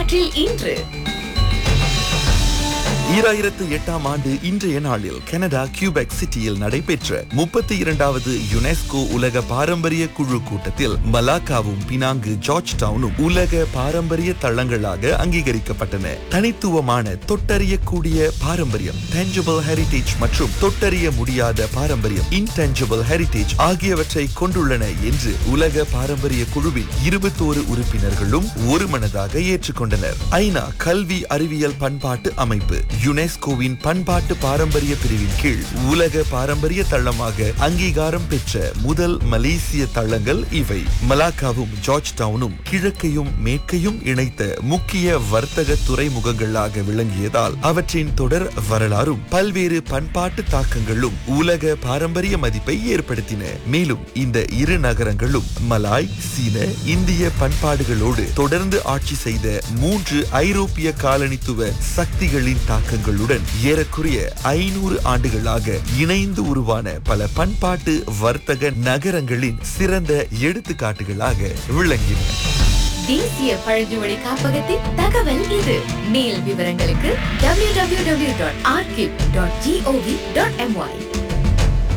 வரலாற்றில் இன்று ஈராயிரத்து எட்டாம் ஆண்டு இன்றைய நாளில் கனடா கியூபெக் சிட்டியில் நடைபெற்ற முப்பத்தி இரண்டாவது யுனெஸ்கோ உலக பாரம்பரிய குழு கூட்டத்தில் மலாக்காவும் பினாங்கு ஜார்ஜ் டவுனும் உலக பாரம்பரிய தளங்களாக அங்கீகரிக்கப்பட்டன தனித்துவமான தொட்டறியக்கூடிய பாரம்பரியம் டேஞ்சபிள் ஹெரிடேஜ் மற்றும் தொட்டறிய முடியாத பாரம்பரியம் இன்டேஞ்சபிள் ஹெரிடேஜ் ஆகியவற்றை கொண்டுள்ளன என்று உலக பாரம்பரிய குழுவின் இருபத்தோரு உறுப்பினர்களும் ஒருமனதாக ஏற்றுக்கொண்டனர் ஐநா கல்வி அறிவியல் பண்பாட்டு அமைப்பு யுனெஸ்கோவின் பண்பாட்டு பாரம்பரிய பிரிவின் கீழ் உலக பாரம்பரிய தளமாக அங்கீகாரம் பெற்ற முதல் மலேசிய தளங்கள் இவை மலாக்காவும் ஜார்ஜ் டவுனும் கிழக்கையும் மேற்கையும் இணைத்த முக்கிய வர்த்தக துறைமுகங்களாக விளங்கியதால் அவற்றின் தொடர் வரலாறும் பல்வேறு பண்பாட்டு தாக்கங்களும் உலக பாரம்பரிய மதிப்பை ஏற்படுத்தின மேலும் இந்த இரு நகரங்களும் மலாய் சீன இந்திய பண்பாடுகளோடு தொடர்ந்து ஆட்சி செய்த மூன்று ஐரோப்பிய காலனித்துவ சக்திகளின் தாக்கங்களுடன் ஏறக்குறைய ஐநூறு ஆண்டுகளாக இணைந்து உருவான பல பண்பாட்டு வர்த்தக நகரங்களின் சிறந்த எடுத்துக்காட்டுகளாக விளங்கின தேசிய பழங்குடி காப்பகத்தின் தகவல் இது மேல் விவரங்களுக்கு www.archive.gov.my